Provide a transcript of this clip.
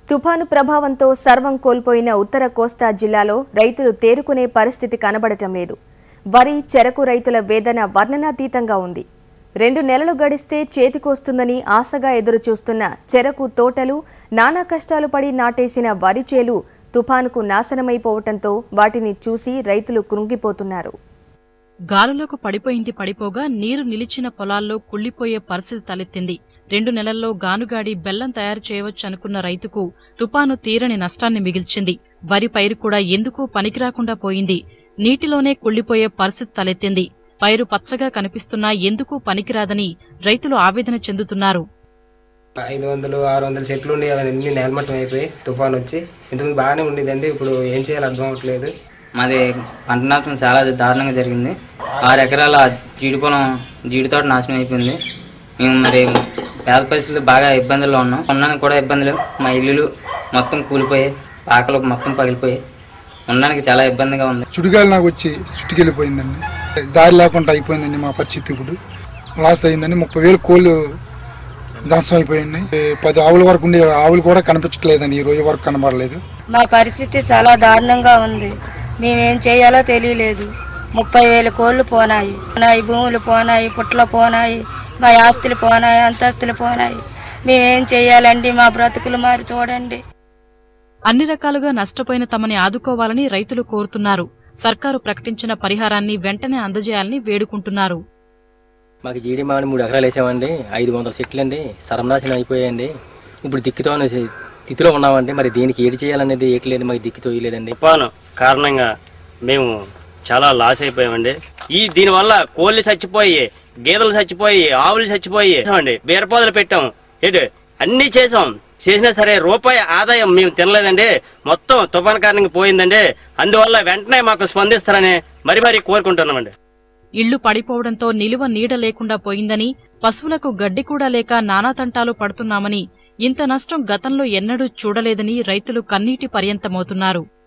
తుఫాను ప్రభావంతో సర్వం కోల్పోయిన ఉత్తర కోస్తా జిల్లాలో రైతులు తేరుకునే పరిస్థితి కనబడటం లేదు వరి చెరకు రైతుల వేదన వర్ణనాతీతంగా ఉంది రెండు నెలలు గడిస్తే చేతికొస్తుందని ఆశగా ఎదురుచూస్తున్న చెరకు తోటలు నానా కష్టాలు పడి నాటేసిన వరి చేలు తుఫానుకు నాశనమైపోవటంతో వాటిని చూసి రైతులు కృంగిపోతున్నారు గాలులకు పడిపోయింది పడిపోగా నీరు నిలిచిన పొలాల్లో కుళ్లిపోయే పరిస్థితి తలెత్తింది రెండు నెలల్లో గానుగాడి బెల్లం తయారు చేయవచ్చనుకున్న రైతుకు తుపాను తీరని నష్టాన్ని మిగిల్చింది వరి పైరు కూడా ఎందుకు పనికిరాకుండా పోయింది నీటిలోనే కుళ్లిపోయే పరిస్థితి తలెత్తింది పైరు పచ్చగా కనిపిస్తున్నా ఎందుకు పనికిరాదని రైతులు ఆవేదన చెందుతున్నారు ఐదు వందలు ఆరు వందల చెట్లు ఉండి అవన్నీ నేలమట్టం అయిపోయి తుఫాన్ వచ్చి ఇంతకు బాగానే ఉండేదండి ఇప్పుడు ఏం చేయాలో అర్థం అవ్వట్లేదు మాది పంట నష్టం చాలా దారుణంగా జరిగింది ఆరు ఎకరాల జీడి పొలం జీడి తోట నాశనం అయిపోయింది మేము మరి పేద పరిస్థితులు బాగా ఇబ్బందుల్లో ఉన్నాం ఉండడానికి కూడా ఇబ్బందులు మా ఇల్లులు మొత్తం కూలిపోయాయి ఆకలు మొత్తం పగిలిపోయి ఉండడానికి చాలా ఇబ్బందిగా ఉంది చుడిగాలి నాకు వచ్చి చుట్టుకెళ్ళిపోయిందండి దారి లేకుండా అయిపోయిందండి మా పరిస్థితి ఇప్పుడు లాస్ అయిందండి ముప్పై వేలు కోళ్ళు ధ్వంసం అయిపోయింది ఏ పది ఆవుల వరకు ఉండే ఆవులు కూడా కనిపించట్లేదండి ఈ రోజు వరకు కనబడలేదు మా పరిస్థితి చాలా దారుణంగా ఉంది మేమేం చేయాలో తెలియలేదు ముప్పై వేల కోళ్ళు పోనాయి పోనాయి భూములు పోనాయి పుట్టలు పోనాయి మా ఆస్తులు పోనాయి అంతస్తులు పోనాయి మేమేం చేయాలండి మా బ్రతుకులు మారి చూడండి అన్ని రకాలుగా నష్టపోయిన తమని ఆదుకోవాలని రైతులు కోరుతున్నారు సర్కారు ప్రకటించిన పరిహారాన్ని వెంటనే అందజేయాలని వేడుకుంటున్నారు మాకు జీడి మామిడి మూడు ఎకరాలు వేసామండి ఐదు వందల చెట్లు అండి సర్వనాశనం అయిపోయాయండి ఇప్పుడు దిక్కుతో స్థితిలో ఉన్నామండి మరి దీనికి ఏడు చేయాలనేది ఏట్లేదు మాకు దిక్కు తోయలేదండి తుఫాను కారణంగా మేము చాలా లాస్ అయిపోయామండి ఈ దీనివల్ల కోళ్ళు చచ్చిపోయి గేదెలు చచ్చిపోయి ఆవులు చచ్చిపోయి అండి బీరపాదులు పెట్టాం ఏంటి అన్నీ చేసాం చేసినా సరే రూపాయి ఆదాయం మేము తినలేదండి మొత్తం తుఫాను కారణంగా పోయిందండి అందువల్ల వెంటనే మాకు స్పందిస్తారని మరి మరీ కోరుకుంటున్నామండి ఇళ్లు పడిపోవడంతో నిలువ నీడ లేకుండా పోయిందని పశువులకు గడ్డి కూడా లేక నానాతంటాలు పడుతున్నామని ఇంత నష్టం గతంలో ఎన్నడూ చూడలేదని రైతులు కన్నీటి పర్యంతమవుతున్నారు